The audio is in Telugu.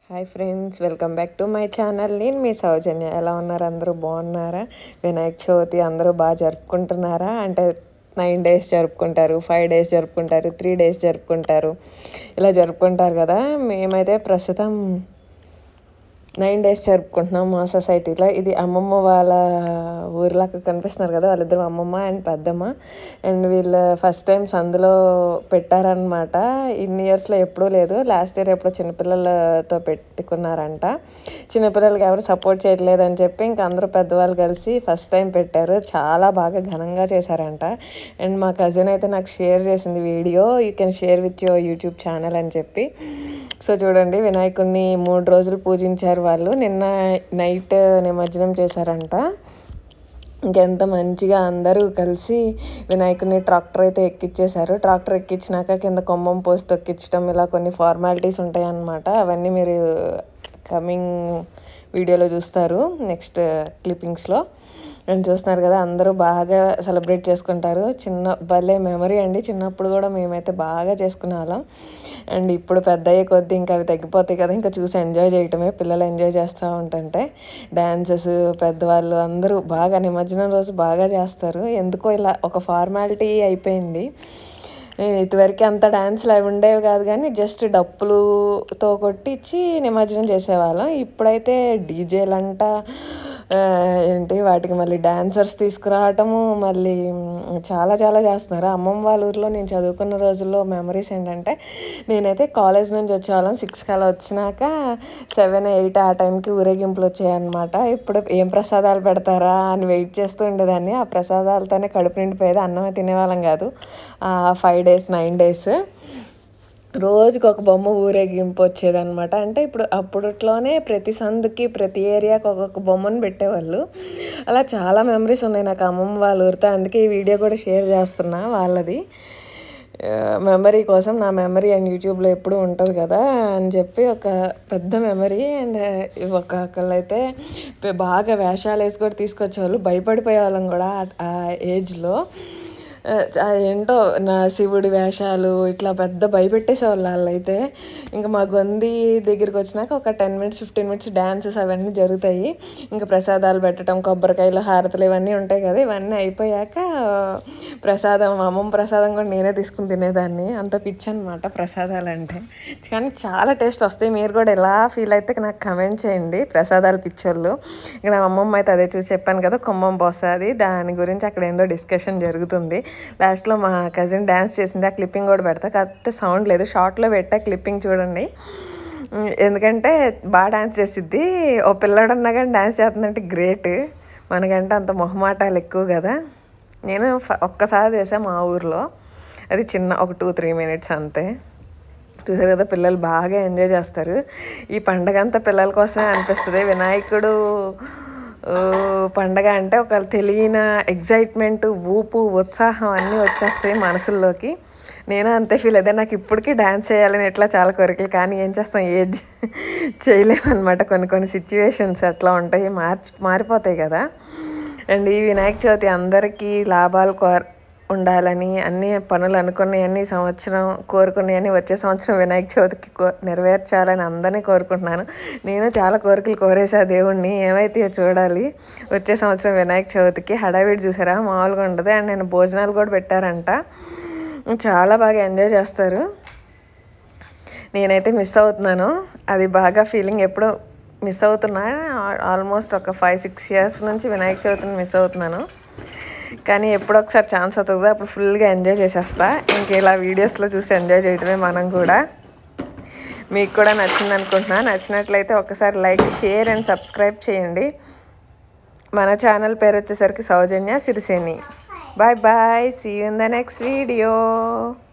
hi friends welcome back to my channel నేను మీ సౌజన్య ఎలా ఉన్నారు అందరూ బాగున్నారా వినాయక చవితి అందరూ బాగా జరుపుకుంటున్నారా అంటే నైన్ డేస్ జరుపుకుంటారు ఫైవ్ డేస్ జరుపుకుంటారు త్రీ డేస్ జరుపుకుంటారు ఇలా జరుపుకుంటారు కదా మేమైతే ప్రస్తుతం నైన్ డేస్ జరుపుకుంటున్నాం మా సొసైటీలో ఇది అమ్మమ్మ వాళ్ళ ఊర్లో అక్కడ కనిపిస్తున్నారు కదా వాళ్ళిద్దరు అమ్మమ్మ అండ్ పెద్దమ్మ అండ్ వీళ్ళు ఫస్ట్ టైం సందులో పెట్టారనమాట ఇన్ని ఇయర్స్లో ఎప్పుడూ లేదు లాస్ట్ ఇయర్ ఎప్పుడో చిన్నపిల్లలతో పెట్టుకున్నారంట చిన్నపిల్లలకి ఎవరు సపోర్ట్ చేయట్లేదని చెప్పి ఇంక అందరూ పెద్దవాళ్ళు కలిసి ఫస్ట్ టైం పెట్టారు చాలా బాగా ఘనంగా చేశారంట అండ్ మా కజిన్ అయితే నాకు షేర్ చేసింది video you can share with your YouTube channel అని చెప్పి సో చూడండి వినాయకుడిని మూడు రోజులు పూజించారు వాళ్ళు నిన్న నైట్ నిమజ్జనం చేశారంట ఇంకెంత మంచిగా అందరూ కలిసి వినాయకుడిని ట్రాక్టర్ అయితే ఎక్కిచ్చేశారు ట్రాక్టర్ ఎక్కించినాక కింద కొమ్మం పోసి తొక్కించడం ఇలా కొన్ని ఫార్మాలిటీస్ ఉంటాయి అన్నమాట అవన్నీ మీరు కమింగ్ వీడియోలో చూస్తారు నెక్స్ట్ క్లిప్పింగ్స్లో అండ్ చూస్తున్నారు కదా అందరూ బాగా సెలబ్రేట్ చేసుకుంటారు చిన్న భలే మెమరీ అండి చిన్నప్పుడు కూడా మేమైతే బాగా చేసుకునే వాళ్ళం అండ్ ఇప్పుడు పెద్ద అయ్యే కొద్దీ ఇంకా అవి తగ్గిపోతాయి కదా ఇంకా చూసి ఎంజాయ్ చేయటమే పిల్లలు ఎంజాయ్ చేస్తూ ఉంటుంటే డ్యాన్సెస్ పెద్దవాళ్ళు అందరూ బాగా నిమజ్జనం రోజు బాగా చేస్తారు ఎందుకో ఇలా ఒక ఫార్మాలిటీ అయిపోయింది ఇదివరకు అంత డ్యాన్స్లు అవి ఉండేవి కాదు కానీ జస్ట్ డప్పులుతో కొట్టించి నిమజ్జనం చేసేవాళ్ళం ఇప్పుడైతే డీజేలంట ఏంటి వాటికి మళ్ళీ డాన్సర్స్ తీసుకురావటము మళ్ళీ చాలా చాలా చేస్తున్నారు అమ్మమ్మ వాళ్ళ ఊర్లో నేను చదువుకున్న రోజుల్లో మెమరీస్ ఏంటంటే నేనైతే కాలేజ్ నుంచి వచ్చేవాళ్ళం సిక్స్కి అలా వచ్చినాక సెవెన్ ఎయిట్ ఆ టైంకి ఊరేగింపులు వచ్చాయన్నమాట ఇప్పుడు ఏం ప్రసాదాలు పెడతారా అని వెయిట్ చేస్తూ ఉండేదాన్ని ఆ ప్రసాదాలతోనే కడుపు నిండిపోయేది అన్నమే తినేవాళ్ళం కాదు ఫైవ్ డేస్ నైన్ డేస్ రోజుకి ఒక బొమ్మ ఊరేగింపు వచ్చేదన్నమాట అంటే ఇప్పుడు అప్పట్లోనే ప్రతి సందుకి ప్రతి ఏరియాకి ఒక్కొక్క బొమ్మను పెట్టేవాళ్ళు అలా చాలా మెమరీస్ ఉన్నాయి నాకు అమ్మమ్మ వాళ్ళ ఊరితో అందుకే ఈ వీడియో కూడా షేర్ చేస్తున్నా వాళ్ళది మెమరీ కోసం నా మెమరీ అండ్ యూట్యూబ్లో ఎప్పుడు ఉంటుంది కదా అని చెప్పి ఒక పెద్ద మెమరీ అండ్ ఒక ఒకళ్ళైతే బాగా వేషాలు వేసి కూడా తీసుకొచ్చేవాళ్ళు భయపడిపోయే వాళ్ళం కూడా ఆ ఏజ్లో ఏంటో నా శివుడి వేషాలు ఇట్లా పెద్ద భయపెట్టేసేవాళ్ళు వాళ్ళైతే ఇంకా మా గొంది దగ్గరికి వచ్చినాక ఒక ten minutes fifteen minutes dances అవన్నీ జరుగుతాయి ఇంకా ప్రసాదాలు పెట్టడం కొబ్బరికాయలు హారతలు ఇవన్నీ ఉంటాయి కదా ఇవన్నీ అయిపోయాక ప్రసాదం అమ్మమ్మ ప్రసాదం కూడా నేనే తీసుకుని తినేదాన్ని అంత పిచ్చి అనమాట ప్రసాదాలు అంటే కానీ చాలా టేస్ట్ వస్తాయి మీరు కూడా ఎలా ఫీల్ అయితే నాకు కమెంట్ చేయండి ప్రసాదాలు పిచ్చోళ్ళు ఇక్కడ అమ్మమ్మ అయితే అదే చూసి చెప్పాను కదా కొమ్మం పోస్తుంది దాని గురించి అక్కడ ఏందో డిస్కషన్ జరుగుతుంది లాస్ట్లో మా కజిన్ డ్యాన్స్ చేసింది ఆ క్లిప్పింగ్ కూడా పెడతా కాకపోతే సౌండ్ లేదు షార్ట్లో పెట్టా క్లిప్పింగ్ చూడండి ఎందుకంటే బాగా డ్యాన్స్ చేసిద్ది ఓ పిల్లడు అన్నా కానీ డ్యాన్స్ చేస్తుందంటే గ్రేట్ మనకంటే అంత మొహమాటాలు ఎక్కువ కదా నేను ఒక్కసారి చేసాను మా ఊర్లో అది చిన్న ఒక టూ త్రీ మినిట్స్ అంతే చూసారు కదా పిల్లలు బాగా ఎంజాయ్ చేస్తారు ఈ పండగ అంతా పిల్లల కోసమే అనిపిస్తుంది వినాయకుడు పండగ అంటే ఒక తెలియని ఎగ్జైట్మెంట్ ఊపు ఉత్సాహం అన్నీ వచ్చేస్తాయి మనసుల్లోకి నేను అంతే ఫీల్ అదే నాకు ఇప్పటికీ డ్యాన్స్ చేయాలని ఎట్లా చాలా కోరికలు కానీ ఏం చేస్తాం ఏజ్ చేయలేమన్నమాట కొన్ని కొన్ని సిచ్యువేషన్స్ అట్లా ఉంటాయి మార్చి మారిపోతాయి కదా అండ్ ఈ వినాయక చవితి అందరికీ లాభాలు కోర ఉండాలని అన్ని పనులు అనుకున్నవన్నీ సంవత్సరం కోరుకున్నవన్నీ వచ్చే సంవత్సరం వినాయక చవితికి కో నెరవేర్చాలని అందరినీ కోరుకుంటున్నాను నేను చాలా కోరికలు కోరేసా దేవుణ్ణి ఏమైతే చూడాలి వచ్చే సంవత్సరం వినాయక చవితికి హడావిడి చూసారా మామూలుగా ఉండదు అండ్ నేను భోజనాలు కూడా పెట్టారంట చాలా బాగా ఎంజాయ్ చేస్తారు నేనైతే మిస్ అవుతున్నాను అది బాగా ఫీలింగ్ ఎప్పుడో మిస్ అవుతున్నా ఆల్మోస్ట్ ఒక ఫైవ్ సిక్స్ ఇయర్స్ నుంచి వినాయక చవితిని మిస్ అవుతున్నాను కానీ ఎప్పుడో ఒకసారి ఛాన్స్ అవుతుంది అప్పుడు ఫుల్గా ఎంజాయ్ చేసేస్తా ఇంక ఇలా వీడియోస్లో చూసి ఎంజాయ్ చేయడమే మనం కూడా మీకు కూడా నచ్చింది అనుకుంటున్నా నచ్చినట్లయితే ఒకసారి లైక్ షేర్ అండ్ సబ్స్క్రైబ్ చేయండి మన ఛానల్ పేరు వచ్చేసరికి Soujanya Siriseni bye bye see you in the next video